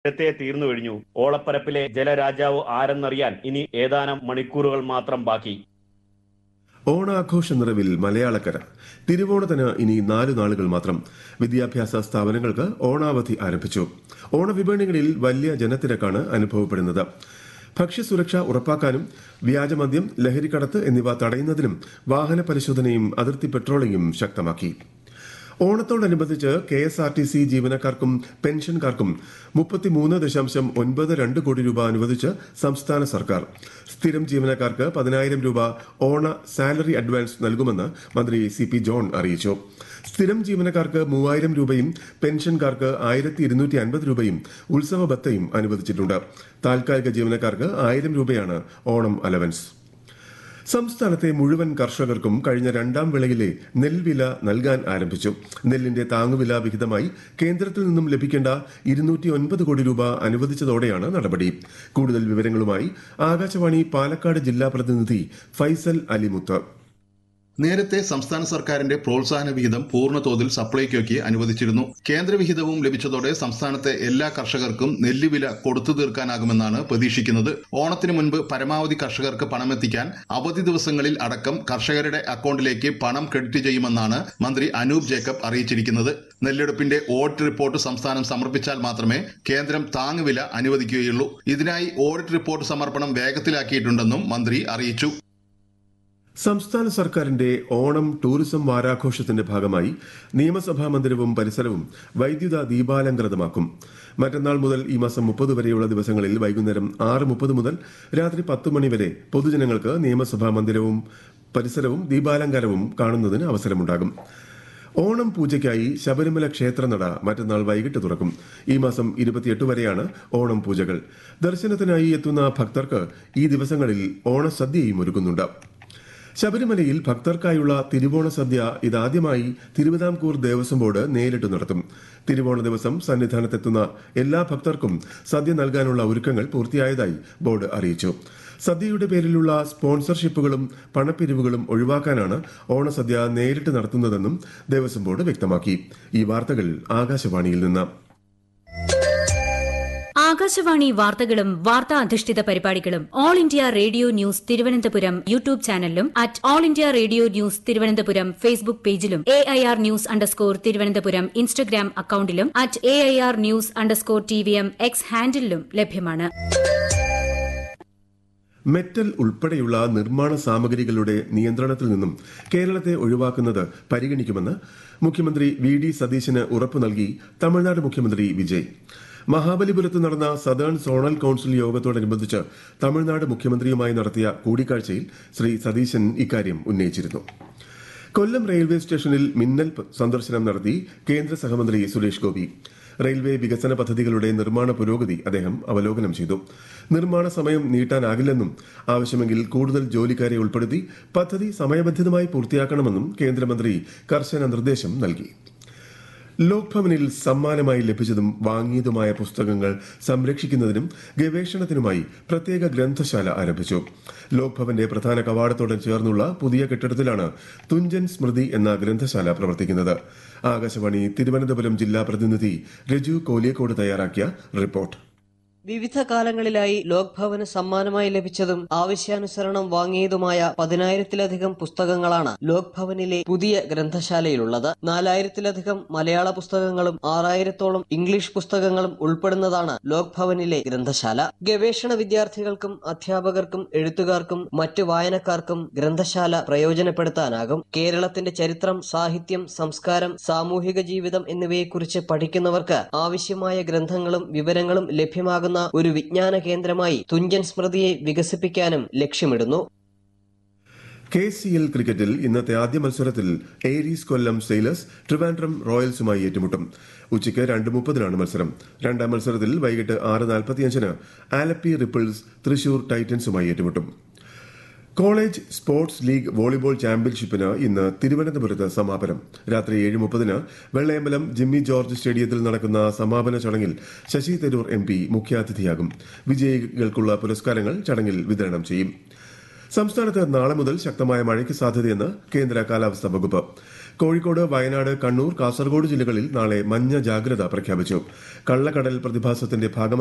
നേരത്തെ തീർന്നു കഴിഞ്ഞു ഓളപ്പരപ്പിലെ ജലരാജാവ് ആരെന്നറിയാൻ ഇനി ഏതാനും മണിക്കൂറുകൾ മാത്രം ബാക്കി ഓണാഘോഷ നിറവിൽ മലയാളക്കര തിരുവോണത്തിന് ഇനി നാലു നാളുകൾ മാത്രം വിദ്യാഭ്യാസ സ്ഥാപനങ്ങൾക്ക് ഓണാവധി ആരംഭിച്ചു ഓണവിപണികളിൽ വലിയ ജനത്തിരക്കാണ് അനുഭവപ്പെടുന്നത് ഭക്ഷ്യസുരക്ഷ ഉറപ്പാക്കാനും വ്യാജമദ്യം ലഹരിക്കടത്ത് എന്നിവ തടയുന്നതിനും വാഹന പരിശോധനയും അതിർത്തി പെട്രോളിംഗും ശക്തമാക്കി ഓണത്തോടനുബന്ധിച്ച് K S R T C ജീവനക്കാർക്കും പെൻഷൻകാർക്കും മുപ്പത്തിമൂന്ന് ദശാംശം ഒൻപത് രണ്ട് കോടി രൂപ അനുവദിച്ച് സംസ്ഥാന സർക്കാർ സ്ഥിരം ജീവനക്കാർക്ക് പതിനായിരം രൂപ ഓണ സാലറി അഡ്വാൻസ് നൽകുമെന്ന് മന്ത്രി സി പി ജോൺ അറിയിച്ചു സ്ഥിരം ജീവനക്കാർക്ക് മൂവായിരം രൂപയും പെൻഷൻകാർക്ക് ആയിരത്തി ഇരുന്നൂറ്റി അൻപത് രൂപയും ഉത്സവ ഭത്തയും അനുവദിച്ചിട്ടുണ്ട് താൽക്കാലിക ജീവനക്കാർക്ക് ആയിരം രൂപയാണ് ഓണം അലവൻസ് സംസ്ഥാനത്തെ മുഴുവൻ കർഷകർക്കും കഴിഞ്ഞ രണ്ടാം വിളയിലെ നെൽവില നൽകാൻ ആരംഭിച്ചു നെല്ലിന്റെ താങ്ങുവില വിഹിതമായി കേന്ദ്രത്തിൽ നിന്നും ലഭിക്കേണ്ട ഇരുന്നൂറ്റി ഒൻപത് കോടി രൂപ അനുവദിച്ചതോടെയാണ് നടപടി കൂടുതൽ വിവരങ്ങളുമായി ആകാശവാണി പാലക്കാട് ജില്ലാ പ്രതിനിധി ഫൈസൽ അലിമുത്ത് നേരത്തെ സംസ്ഥാന സർക്കാരിന്റെ പ്രോത്സാഹന വിഹിതം പൂർണ്ണ തോതിൽ സപ്ലൈകോയ്ക്ക് അനുവദിച്ചിരുന്നു കേന്ദ്ര വിഹിതവും ലഭിച്ചതോടെ സംസ്ഥാനത്തെ എല്ലാ കർഷകർക്കും നെല്ലുവില കൊടുത്തു തീർക്കാനാകുമെന്നാണ് പ്രതീക്ഷിക്കുന്നത് ഓണത്തിന് മുൻപ് പരമാവധി കർഷകർക്ക് പണമെത്തിക്കാൻ അവധി ദിവസങ്ങളിൽ അടക്കം കർഷകരുടെ അക്കൗണ്ടിലേക്ക് പണം ക്രെഡിറ്റ് ചെയ്യുമെന്നാണ് മന്ത്രി അനൂപ് ജേക്കബ് അറിയിച്ചിരിക്കുന്നത് നെല്ലെടുപ്പിന്റെ ഓഡിറ്റ് റിപ്പോർട്ട് സംസ്ഥാനം സമർപ്പിച്ചാൽ മാത്രമേ കേന്ദ്രം താങ്ങുവില അനുവദിക്കുകയുള്ളൂ ഇതിനായി ഓഡിറ്റ് റിപ്പോർട്ട് സമർപ്പണം വേഗത്തിലാക്കിയിട്ടുണ്ടെന്നും മന്ത്രി അറിയിച്ചു സംസ്ഥാന സർക്കാരിന്റെ ഓണം ടൂറിസം വാരാഘോഷത്തിന്റെ ഭാഗമായി നിയമസഭാ മന്ദിരവും പരിസരവും വൈദ്യുത ദീപാലങ്കൃതമാക്കും മറ്റന്നാൾ മുതൽ ഈ മാസം മുപ്പത് വരെയുള്ള ദിവസങ്ങളിൽ വൈകുന്നേരം ആറ് മുപ്പത് മുതൽ രാത്രി പത്ത് മണി വരെ പൊതുജനങ്ങൾക്ക് നിയമസഭാ മന്ദിരവും പരിസരവും ദീപാലങ്കാരവും കാണുന്നതിന് അവസരമുണ്ടാകും ഓണം പൂജയ്ക്കായി ശബരിമല ക്ഷേത്രനട മറ്റന്നാൾ വൈകിട്ട് തുറക്കും ഈ മാസം ഇരുപത്തിയെട്ട് വരെയാണ് ഓണം പൂജകൾ ദർശനത്തിനായി എത്തുന്ന ഭക്തർക്ക് ഈ ദിവസങ്ങളിൽ ഓണസദ്യയും ഒരുക്കുന്നുണ്ട് ശബരിമലയിൽ ഭക്തർക്കായുള്ള തിരുവോണ സദ്യ ഇതാദ്യമായി തിരുവിതാംകൂർ ദേവസ്വം ബോർഡ് നേരിട്ട് നടത്തും തിരുവോണ ദിവസം സന്നിധാനത്തെത്തുന്ന എല്ലാ ഭക്തർക്കും സദ്യ നൽകാനുള്ള ഒരുക്കങ്ങൾ പൂർത്തിയായതായി ബോർഡ് അറിയിച്ചു സദ്യയുടെ പേരിലുള്ള സ്പോൺസർഷിപ്പുകളും പണപ്പിരിവുകളും ഒഴിവാക്കാനാണ് ഓണസദ്യ നേരിട്ട് നടത്തുന്നതെന്നും ദേവസ്വം ബോർഡ് വ്യക്തമാക്കി ഈ വാർത്തകൾ ആകാശവാണിയിൽ നിന്ന് ആകാശവാണി വാർത്തകളും വാർത്താ അധിഷ്ഠിത പരിപാടികളും all India radio news Thiruvananthapuram YouTube ചാനലിലും at all India radio news Thiruvananthapuram Facebook പേജിലും A I R news underscore Thiruvananthapuram Instagram അക്കൌണ്ടിലും at A I R news underscore T V M X ഹാൻഡിലും ലഭ്യമാണ് മെറ്റൽ ഉൾപ്പെടെയുള്ള നിർമ്മാണ സാമഗ്രികളുടെ നിയന്ത്രണത്തിൽ നിന്നും കേരളത്തെ ഒഴിവാക്കുന്നത് പരിഗണിക്കുമെന്ന് മുഖ്യമന്ത്രി വി ഡി സതീശന് ഉറപ്പു നൽകി തമിഴ്നാട് മുഖ്യമന്ത്രി വിജയ് മഹാബലിപുരത്ത് നടന്ന സദേൺ സോണൽ കൌൺസിൽ യോഗത്തോടനുബന്ധിച്ച് തമിഴ്നാട് മുഖ്യമന്ത്രിയുമായി നടത്തിയ കൂടിക്കാഴ്ചയിൽ ശ്രീ സതീശൻ ഇക്കാര്യം ഉന്നയിച്ചിരുന്നു കൊല്ലം റെയിൽവേ സ്റ്റേഷനിൽ മിന്നൽ സന്ദർശനം നടത്തി കേന്ദ്ര സഹമന്ത്രി സുരേഷ് ഗോപി റെയിൽവേ വികസന പദ്ധതികളുടെ നിർമ്മാണ പുരോഗതി അദ്ദേഹം അവലോകനം ചെയ്തു നിർമ്മാണ സമയം നീട്ടാനാകില്ലെന്നും ആവശ്യമെങ്കിൽ കൂടുതൽ ജോലിക്കാരെ ഉൾപ്പെടുത്തി പദ്ധതി സമയബന്ധിതമായി പൂർത്തിയാക്കണമെന്നും കേന്ദ്രമന്ത്രി കർശന നിർദ്ദേശം നൽകി ലോക്ഭവനിൽ സമ്മാനമായി ലഭിച്ചതും വാങ്ങിയതുമായ പുസ്തകങ്ങൾ സംരക്ഷിക്കുന്നതിനും ഗവേഷണത്തിനുമായി പ്രത്യേക ഗ്രന്ഥശാല ആരംഭിച്ചു ലോക്ഭവന്റെ പ്രധാന കവാടത്തോട് ചേർന്നുള്ള പുതിയ കെട്ടിടത്തിലാണ് തുഞ്ചൻ സ്മൃതി എന്ന ഗ്രന്ഥശാല പ്രവർത്തിക്കുന്നത് ആകാശവാണി തിരുവനന്തപുരം ജില്ലാ പ്രതിനിധി രജു കോലിയക്കോട് തയ്യാറാക്കിയ റിപ്പോർട്ട് വിവിധ കാലങ്ങളിലായി ലോക് ഭവന് സമ്മാനമായി ലഭിച്ചതും ആവശ്യാനുസരണം വാങ്ങിയതുമായ പതിനായിരത്തിലധികം പുസ്തകങ്ങളാണ് ലോക് ഭവനിലെ പുതിയ ഗ്രന്ഥശാലയിലുള്ളത് നാലായിരത്തിലധികം മലയാള പുസ്തകങ്ങളും ആറായിരത്തോളം ഇംഗ്ലീഷ് പുസ്തകങ്ങളും ഉൾപ്പെടുന്നതാണ് ലോക് ഭവനിലെ ഗ്രന്ഥശാല ഗവേഷണ വിദ്യാർത്ഥികൾക്കും അധ്യാപകർക്കും എഴുത്തുകാർക്കും മറ്റു വായനക്കാർക്കും ഗ്രന്ഥശാല പ്രയോജനപ്പെടുത്താനാകും കേരളത്തിന്റെ ചരിത്രം സാഹിത്യം സംസ്കാരം സാമൂഹിക ജീവിതം എന്നിവയെക്കുറിച്ച് പഠിക്കുന്നവർക്ക് ആവശ്യമായ ഗ്രന്ഥങ്ങളും വിവരങ്ങളും ലഭ്യമാകുന്ന ഒരു വിജ്ഞാന കേന്ദ്രമായി തുഞ്ചൻ സ്മൃതിയെ വികസിപ്പിക്കാനും ലക്ഷ്യമിടുന്നു കെ സി എൽ ക്രിക്കറ്റിൽ ഇന്നത്തെ ആദ്യ മത്സരത്തിൽ ഏരീസ് കൊല്ലം സെയിലേഴ്സ് ട്രിവാൻഡ്രം റോയൽസുമായി ഏറ്റുമുട്ടും ഉച്ചയ്ക്ക് രണ്ട് മുപ്പതിനാണ് മത്സരം രണ്ടാം മത്സരത്തിൽ വൈകിട്ട് ആറ് നാൽപ്പത്തിയഞ്ചിന് ആലപ്പി റിപ്പിൾസ് തൃശൂർ ടൈറ്റൻസുമായി ഏറ്റുമുട്ടും കോളേജ് സ്പോർട്സ് ലീഗ് വോളിബോൾ ചാമ്പ്യൻഷിപ്പിന് ഇന്ന് തിരുവനന്തപുരത്ത് സമാപനം രാത്രി ഏഴ് മുപ്പതിന് വെള്ളയമ്പലം ജിമ്മി ജോർജ് സ്റ്റേഡിയത്തിൽ നടക്കുന്ന സമാപന ചടങ്ങിൽ ശശി തരൂർ എം പി മുഖ്യാതിഥിയാകും വിജയികൾക്കുള്ള പുരസ്കാരങ്ങൾ ചടങ്ങിൽ വിതരണം ചെയ്യും സംസ്ഥാനത്ത് നാളെ മുതൽ ശക്തമായ മഴയ്ക്ക് സാധ്യതയെന്ന് കേന്ദ്ര കാലാവസ്ഥാ വകുപ്പ് കോഴിക്കോട് വയനാട് കണ്ണൂർ കാസർഗോഡ് ജില്ലകളിൽ നാളെ മഞ്ഞ ജാഗ്രത പ്രഖ്യാപിച്ചു കള്ളക്കടൽ പ്രതിഭാസത്തിന്റെ ഭാഗമായി